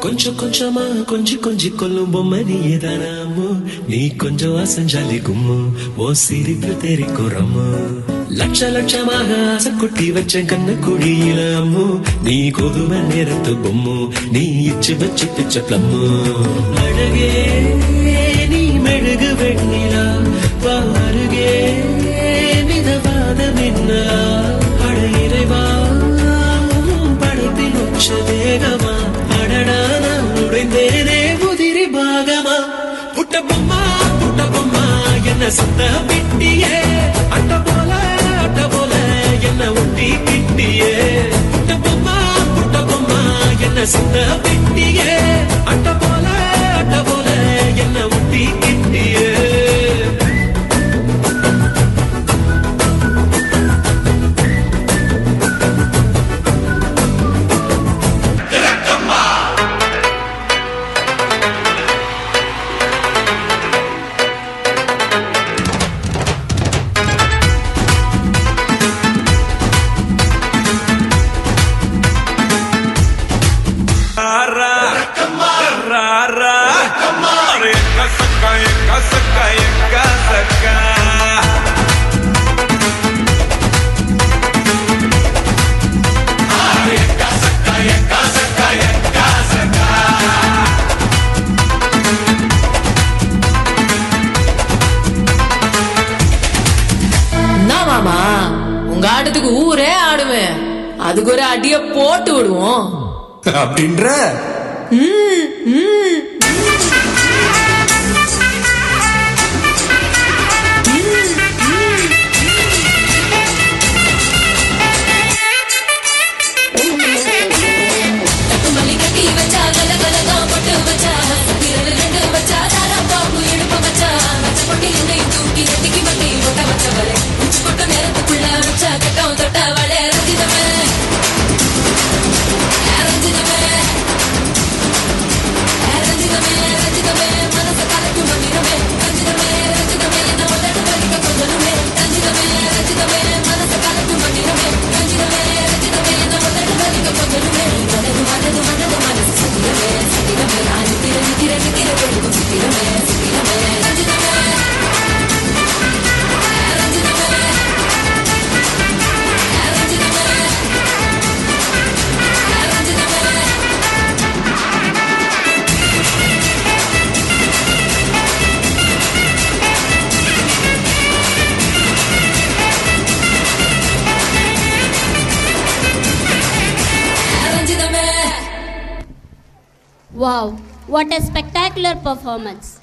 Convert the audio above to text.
கொஞ்சம் கொஞ்சமா கொஞ்சி கொஞ்சி கொல்லும் பொம்மை நீயே தானாமோ நீ கொஞ்சம் அசஞ்சாலி கும்மு ஓ சிரிப்பு தெரிக்கும் ரம்மு லட்ச லட்சமாக ஆசை குட்டி வச்ச கண்ண குழியில அம்மு நீ கோதுமை நேரத்து பொம்மு நீ இச்சு வச்சு பிச்ச பிளம்மு அழகே நீ மெழுகு வெண்ணிலா பாருகே மிதவாத மின்னலா அட இறைவா படைப்பில் உச்ச வேகமா அடடா நான் உடைந்தேனே உதிரி பாகமா புட்ட பொம்மா புட்ட பொம்மா என்ன சுத்த பிட்டியே அட்ட போல அட்ட போல என்ன ஒட்டி கிட்டியே புட்ட பொம்மா புட்ட பொம்மா என்ன சுத்த பிட்டியே அட்ட போல அட்ட போல என்ன ஒட்டி கிட்டியே Rara, rara, Reka saka, eka saka, eka saka. என்ன மாமா உங்க ஆட்டத்துக்கு ஊரே ஆடுவேன் அதுக்கு ஒரு அடிய போட்டு விடுவோம் அப்படின்ற மல்லி கட்டி வச்சா கல கல தான் பொட்டு வச்சா விரல் ரெண்டு வச்சா தாரம் பாம்பு எடுப்ப வச்சா வச்ச பொட்டி என்னையும் தூக்கி நெத்திக்கு மட்டி ஒட்ட வச்சவளே உச்சி கொட்ட நேரத்துக்குள்ள வச்சா கட்டம் தொட்ட வளே ரஞ்சிதமே ரஞ்சிதமே ரஞ்சிதமே ரஞ்சிதமே மனச கலக்கும் மந்திரமே ரஞ்சிதமே ரஞ்சிதமே என்ன உதடு வலிக்க கொஞ்சலுமே ரஞ்சிதமே ரஞ்சிதமே மனச கலக்கும் மந்திரமே ரஞ்சிதமே ரஞ்சிதமே என்ன உதடு வலிக்க கொஞ்சலுமே மனது மனது மனது மனசு சத்திரமே சத்திரமே நான் நித்திர நித்திர நித்திர கொடுக்கும் சித்திரமே சித்திரமே ரஞ்சிதமே ரஞ்சிதமே ரஞ்சிதமே ரஞ்சிதமே ரஞ்சிதமே Wow, what a spectacular performance.